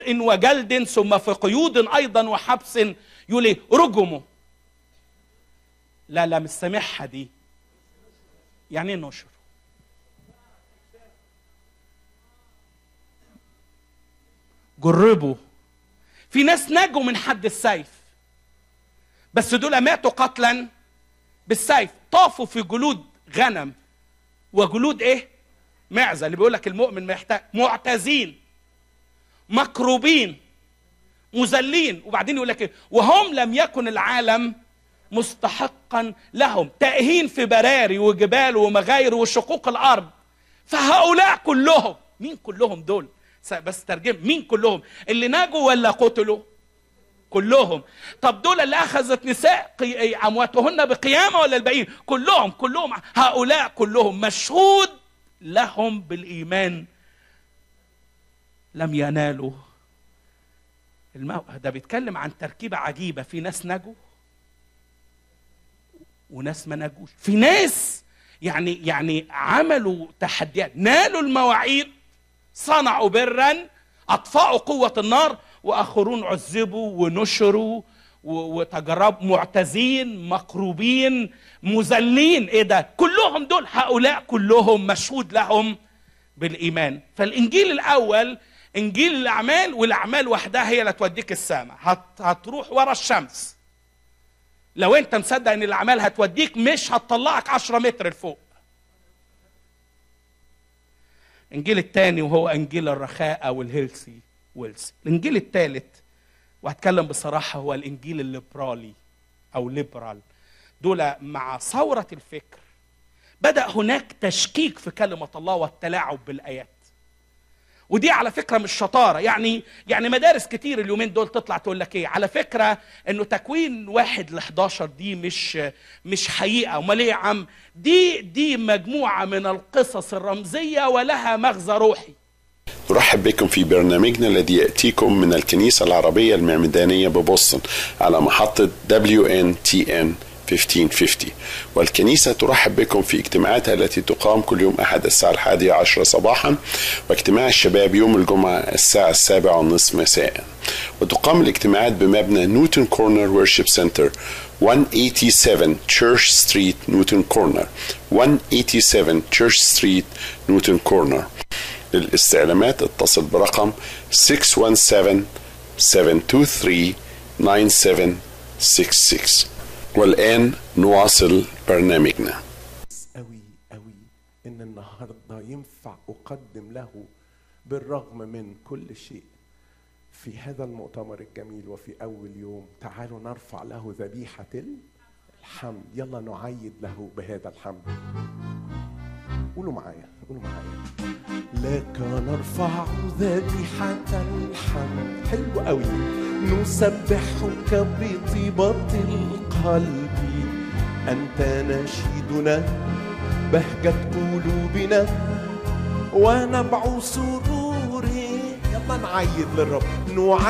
وجلد ثم في قيود ايضا وحبس يقول ايه رجموا لا لا مش سامعها دي يعني ايه نشر جربوا في ناس نجوا من حد السيف بس دول ماتوا قتلا بالسيف طافوا في جلود غنم وجلود ايه معزه اللي بيقول لك المؤمن محتاج معتزين مكروبين مذلين وبعدين يقول لك ايه وهم لم يكن العالم مستحقا لهم تائهين في براري وجبال ومغاير وشقوق الارض فهؤلاء كلهم مين كلهم دول بس ترجم مين كلهم اللي نجوا ولا قتلوا كلهم طب دول اللي اخذت نساء امواتهن بقيامه ولا الباقيين كلهم كلهم هؤلاء كلهم مشهود لهم بالايمان لم ينالوا الموء ده بيتكلم عن تركيبه عجيبه في ناس نجوا وناس ما نجوش في ناس يعني يعني عملوا تحديات نالوا المواعيد صنعوا برا اطفأوا قوه النار واخرون عذبوا ونشروا وتجربوا معتزين مكروبين مذلين ايه ده كلهم دول هؤلاء كلهم مشهود لهم بالايمان فالانجيل الاول انجيل الاعمال والاعمال وحدها هي اللي توديك السماء هت هتروح ورا الشمس لو انت مصدق ان الاعمال هتوديك مش هتطلعك 10 متر لفوق الانجيل الثاني وهو انجيل الرخاء او الهيلثي ويلز الانجيل الثالث وهتكلم بصراحه هو الانجيل الليبرالي او ليبرال دول مع ثوره الفكر بدا هناك تشكيك في كلمه الله والتلاعب بالايات ودي على فكره مش شطاره يعني يعني مدارس كتير اليومين دول تطلع تقول لك ايه على فكره انه تكوين واحد ل 11 دي مش مش حقيقه امال ايه يا عم دي دي مجموعه من القصص الرمزيه ولها مغزى روحي نرحب بكم في برنامجنا الذي يأتيكم من الكنيسة العربية المعمدانية ببoston على محطة WNTN 1550 والكنيسة ترحب بكم في اجتماعاتها التي تقام كل يوم أحد الساعة الحادية عشرة صباحا واجتماع الشباب يوم الجمعة الساعة السابعة والنصف مساء وتقام الاجتماعات بمبنى نيوتن كورنر ورشيب سنتر 187 Church Street نيوتن كورنر 187 Church Street نيوتن كورنر للاستعلامات اتصل برقم 617 723 9766 والآن نواصل برنامجنا قوي قوي ان النهارده ينفع اقدم له بالرغم من كل شيء في هذا المؤتمر الجميل وفي اول يوم تعالوا نرفع له ذبيحه الحمد يلا نعيد له بهذا الحمد قولوا معايا قولوا معايا لك نرفع ذبيحة الحمد حلو قوي نسبحك بطيبة القلب أنت نشيدنا بهجة قلوبنا ونبع سرور يلا نعيد للرب نعيد